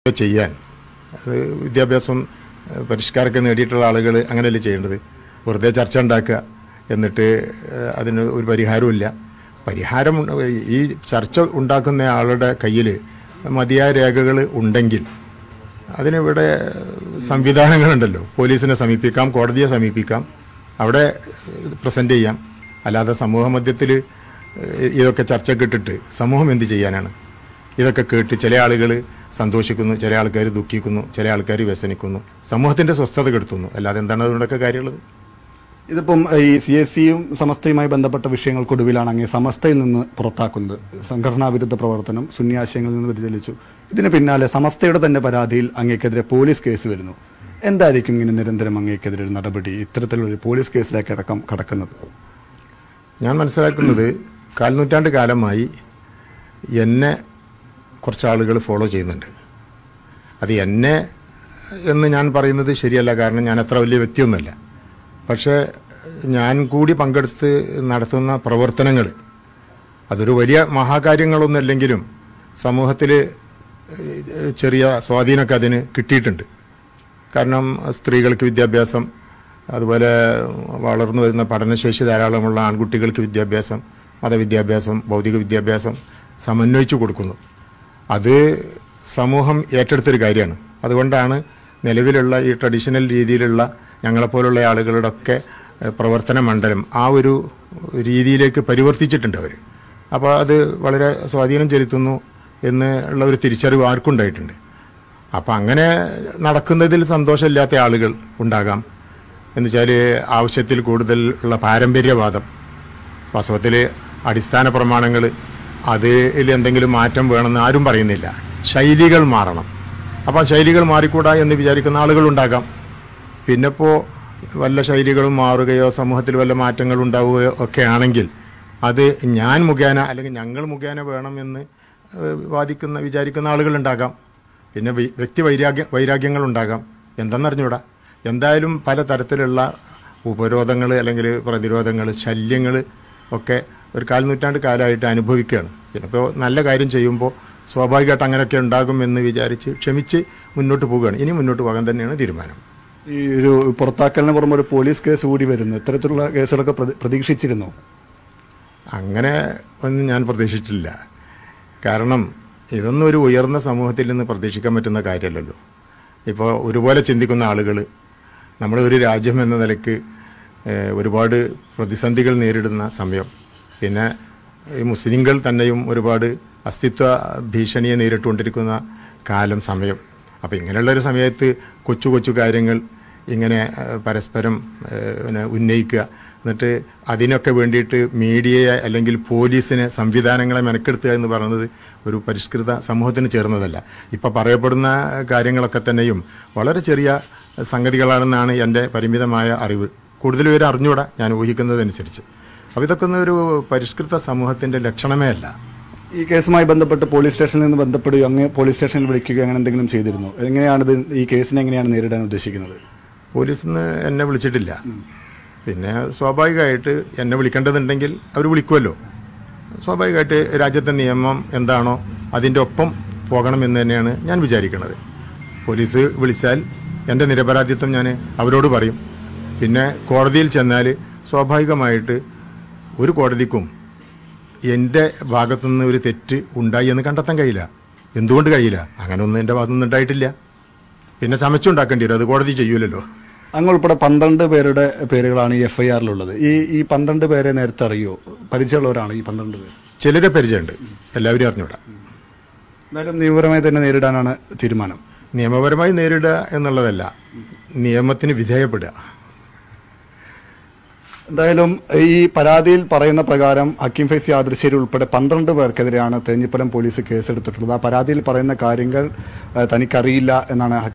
ചെയ്യാൻ അത് വിദ്യാഭ്യാസം ഏഹ്, പരിഷ്കാരമൊക്കെ നേടിയിട്ടുള്ള ആളുകൾ അങ്ങനെയല്ലേ ചെയ്യേണ്ടത് വെറുതെ ചർച്ച ഉണ്ടാക്കുക എന്നിട്ട് ഏഹ്, അതിന് ഒരു പരിഹാരമില്ല പരിഹാരം ഉണ്ട- ഈ ചർച്ച ഉണ്ടാക്കുന്ന ആളുടെ കയ്യിൽ മതിയായ രേഖകൾ ഉണ്ടെങ്കിൽ അതിനിവിടെ സംവിധാനങ്ങളുണ്ടല്ലോ പോലീസിനെ സമീപിക്കാം കോടതിയെ സമീപിക്കാം അവിടെ പ്രസന്റ് ചെയ്യാം അല്ലാതെ സമൂഹ മധ്യത്തിൽ ഇതൊക്കെ ചർച്ചയ്ക്ക് ഇട്ടിട്ട് സമൂഹം എന്ത് ചെയ്യാനാണ് ഇതൊക്കെ കേട്ട് ചില ആളുകൾ സന്തോഷിക്കുന്നു ചില ആൾക്കാർ ദുഃഖിക്കുന്നു ചില ആൾക്കാർ വ്യസനിക്കുന്നു സമൂഹത്തിന്റെ സ്വസ്ഥത കെടുത്തുന്നു അല്ലാതെ എന്താണ് അതുകൊണ്ടൊക്കെ കാര്യമുള്ളത് ഇതിപ്പം ഈ സി എസ് സിയും സമസ്തയുമായി ബന്ധപ്പെട്ട വിഷയങ്ങൾക്കൊടുവിലാണ് അങ്ങേ സമസ്തയിൽ നിന്ന് പുറത്താക്കുന്നത് സംഘടനാ വിരുദ്ധ പ്രവർത്തനം ശൂന്യാശയങ്ങളിൽ നിന്ന് വ്യതിചലിച്ചു ഇതിന് പിന്നാലെ സമസ്തയുടെ തന്നെ പരാതിയിൽ അങ്ങേക്കെതിരെ പോലീസ് കേസ് വരുന്നു എന്തായിരിക്കും ഇങ്ങനെ നിരന്തരം അങ്ങേക്കെതിരെ ഒരു നടപടി ഇത്തരത്തിലൊരു പോലീസ് കേസിലേക്ക് അടക്കം കടക്കുന്നത് ഞാൻ മനസ്സിലാക്കുന്നത് കാൽനൂറ്റാണ്ട് കാലമായി എന്നെ കുറച്ച് ആളുകൾ ഫോളോ ചെയ്യുന്നുണ്ട് അത് എന്നെ എന്ന് ഞാൻ പറയുന്നത് ശരിയല്ല കാരണം ഞാൻ അത്ര വലിയ വ്യക്തിയൊന്നുമല്ല പക്ഷേ ഞാൻ കൂടി പങ്കെടുത്ത് നടത്തുന്ന പ്രവർത്തനങ്ങൾ അതൊരു വലിയ മഹാകാര്യങ്ങളൊന്നുമല്ലെങ്കിലും സമൂഹത്തിൽ ചെറിയ സ്വാധീനമൊക്കെ അതിന് കിട്ടിയിട്ടുണ്ട് കാരണം സ്ത്രീകൾക്ക് വിദ്യാഭ്യാസം അതുപോലെ വളർന്നു വരുന്ന പഠനശേഷി ധാരാളമുള്ള ആൺകുട്ടികൾക്ക് വിദ്യാഭ്യാസം മതവിദ്യാഭ്യാസം ഭൗതിക വിദ്യാഭ്യാസം സമന്വയിച്ചു കൊടുക്കുന്നു അത് സമൂഹം ഏറ്റെടുത്തൊരു കാര്യമാണ് അതുകൊണ്ടാണ് നിലവിലുള്ള ഈ ട്രഡീഷണൽ രീതിയിലുള്ള ഞങ്ങളെപ്പോലുള്ള ആളുകളുടെ ഒക്കെ ഏഹ്, പ്രവർത്തന മണ്ഡലം ആ ഒരു രീതിയിലേക്ക് പരിവർത്തിച്ചിട്ടുണ്ട് അവർ അപ്പോൾ അത് വളരെ സ്വാധീനം ചെലുത്തുന്നു എന്നുള്ള ഒരു തിരിച്ചറിവ് ആർക്കുണ്ടായിട്ടുണ്ട് അപ്പം അങ്ങനെ നടക്കുന്നതിൽ സന്തോഷമില്ലാത്ത ആളുകൾ ഉണ്ടാകാം എന്നുവെച്ചാൽ ആവശ്യത്തിൽ കൂടുതൽ ഉള്ള പാരമ്പര്യവാദം വാസ്തവത്തിൽ അടിസ്ഥാന പ്രമാണങ്ങൾ അതിൽ എന്തെങ്കിലും മാറ്റം വേണമെന്ന് ആരും പറയുന്നില്ല ശൈലികൾ മാറണം അപ്പം ആ ശൈലികൾ മാറിക്കൂടാ എന്ന് വിചാരിക്കുന്ന ആളുകളുണ്ടാകാം പിന്നെ ഇപ്പോൾ വല്ല ശൈലികളും മാറുകയോ സമൂഹത്തിൽ വല്ല മാറ്റങ്ങൾ ഉണ്ടാവുകയോ ഒക്കെ ആണെങ്കിൽ അത് ഞാൻ മുഖേന അല്ലെങ്കിൽ ഞങ്ങൾ മുഖേന വേണമെന്ന് ഏഹ്, വാദിക്കുന്ന വിചാരിക്കുന്ന ആളുകളുണ്ടാകാം പിന്നെ വി- വ്യക്തി വൈരാഗ്യ വൈരാഗ്യങ്ങളുണ്ടാകാം എന്തെന്നറിഞ്ഞൂടാ എന്തായാലും പല തരത്തിലുള്ള ഉപരോധങ്ങൾ അല്ലെങ്കിൽ പ്രതിരോധങ്ങൾ ശല്യങ്ങൾ ഒക്കെ ഒരു കാൽനൂറ്റാണ്ട് കാലമായിട്ട് അനുഭവിക്കുകയാണ് പിന്നെ ഇപ്പോൾ നല്ല കാര്യം ചെയ്യുമ്പോൾ സ്വാഭാവികമായിട്ട് അങ്ങനെയൊക്കെ ഉണ്ടാകുമെന്ന് വിചാരിച്ച് ക്ഷമിച്ച് മുന്നോട്ട് പോവുകയാണ് ഇനി മുന്നോട്ട് പോകാൻ തന്നെയാണ് തീരുമാനം ഈ ഒരു പുറത്താക്കലിന് പുറമെ ഒരു പോലീസ് കേസ് കൂടി വരുന്നു ഇത്തരത്തിലുള്ള കേസുകളൊക്കെ പ്രതി- പ്രതീക്ഷിച്ചിരുന്നു അങ്ങനെ ഒന്നും ഞാൻ പ്രതീക്ഷിച്ചിട്ടില്ല കാരണം ഇതൊന്നും ഒരു ഉയർന്ന സമൂഹത്തിൽ നിന്ന് പ്രതീക്ഷിക്കാൻ പറ്റുന്ന കാര്യമല്ലല്ലോ ഇപ്പോൾ ഒരുപോലെ ചിന്തിക്കുന്ന ആളുകൾ നമ്മൾ ഒരു രാജ്യം എന്ന നിലയ്ക്ക് ഏഹ്, ഒരുപാട് പ്രതിസന്ധികൾ നേരിടുന്ന സമയം പിന്നെ ഈ മുസ്ലിങ്ങൾ തന്നെയും ഒരുപാട് അസ്തിത്വ ഭീഷണിയെ നേരിട്ടുകൊണ്ടിരിക്കുന്ന കാലം സമയം അപ്പോൾ ഇങ്ങനെയുള്ള ഒരു സമയത്ത് കൊച്ചു കൊച്ചു കാര്യങ്ങൾ ഇങ്ങനെ ഏഹ്, പരസ്പരം ഏഹ്, പിന്നെ ഉന്നയിക്കുക എന്നിട്ട് അതിനൊക്കെ വേണ്ടിയിട്ട് മീഡിയയെ അല്ലെങ്കിൽ പോലീസിനെ സംവിധാനങ്ങളെ മെനക്കെടുത്തുക എന്ന് പറയുന്നത് ഒരു പരിഷ്കൃത സമൂഹത്തിന് ചേർന്നതല്ല ഇപ്പം പറയപ്പെടുന്ന കാര്യങ്ങളൊക്കെ തന്നെയും വളരെ ചെറിയ സംഗതികളാണെന്നാണ് എൻ്റെ പരിമിതമായ അറിവ് കൂടുതൽ പേര് അറിഞ്ഞൂടാ ഞാൻ ഊഹിക്കുന്നതനുസരിച്ച് അപ്പോൾ ഇതൊക്കെ ഒന്നും ഒരു പരിഷ്കൃത സമൂഹത്തിൻ്റെ ലക്ഷണമേ അല്ല ഈ കേസുമായി ബന്ധപ്പെട്ട് പോലീസ് സ്റ്റേഷനിൽ നിന്ന് ബന്ധപ്പെടുകയോ അങ്ങ് പോലീസ് സ്റ്റേഷനിൽ വിളിക്കുകയോ അങ്ങനെ എന്തെങ്കിലും ചെയ്തിരുന്നു എങ്ങനെയാണ് ഇത് ഈ കേസിനെ എങ്ങനെയാണ് നേരിടാൻ ഉദ്ദേശിക്കുന്നത് പോലീസിൽ നിന്ന് എന്നെ വിളിച്ചിട്ടില്ല പിന്നെ സ്വാഭാവികമായിട്ട് എന്നെ വിളിക്കേണ്ടതുണ്ടെങ്കിൽ അവർ വിളിക്കുമല്ലോ സ്വാഭാവികമായിട്ട് രാജ്യത്തെ നിയമം എന്താണോ അതിൻ്റെ ഒപ്പം പോകണമെന്ന് തന്നെയാണ് ഞാൻ വിചാരിക്കുന്നത് പോലീസ് വിളിച്ചാൽ എൻ്റെ നിരപരാധിത്വം ഞാൻ അവരോട് പറയും പിന്നെ കോടതിയിൽ ചെന്നാൽ സ്വാഭാവികമായിട്ട് ഒരു കോടതിക്കും എൻ്റെ ഭാഗത്തുനിന്ന് ഒരു തെറ്റ് ഉണ്ടായി എന്ന് കണ്ടെത്താൻ കഴിയില്ല എന്തുകൊണ്ട് കഴിയില്ല അങ്ങനെ ഒന്നും എൻ്റെ ഭാഗത്തുനിന്ന് ഉണ്ടായിട്ടില്ല പിന്നെ ചമച്ചുണ്ടാക്കേണ്ടി വരും അത് കോടതി ചെയ്യൂലല്ലോ അങ്ങ് ഉൾപ്പെടെ പന്ത്രണ്ട് പേരുടെ പേരുകളാണ് ഈ എഫ് ഐ ആറിലുള്ളത് ഈ ഈ പന്ത്രണ്ട് പേരെ നേരത്തെ അറിയോ പരിചയമുള്ളവരാണ് ഈ പന്ത്രണ്ട് പേര് ചിലരെ പരിചയമുണ്ട് എല്ലാവരും അറിഞ്ഞൂടാ എന്തായാലും നിയമപരമായി തന്നെ നേരിടാനാണ് തീരുമാനം നിയമപരമായി നേരിടുക എന്നുള്ളതല്ല നിയമത്തിന് വിധേയപ്പെടുക എന്തായാലും ഈ പരാതിയിൽ പറയുന്ന പ്രകാരം ഹക്കീം ഫൈസി ആദർശേരി ഉൾപ്പെടെ പന്ത്രണ്ട് പേർക്കെതിരെയാണ് തേഞ്ഞിപ്പലം പോലീസ് കേസെടുത്തിട്ടുള്ളത് ആ പരാതിയിൽ പറയുന്ന കാര്യങ്ങൾ ഏഹ്, തനിക്കറിയില്ല എന്നാണ്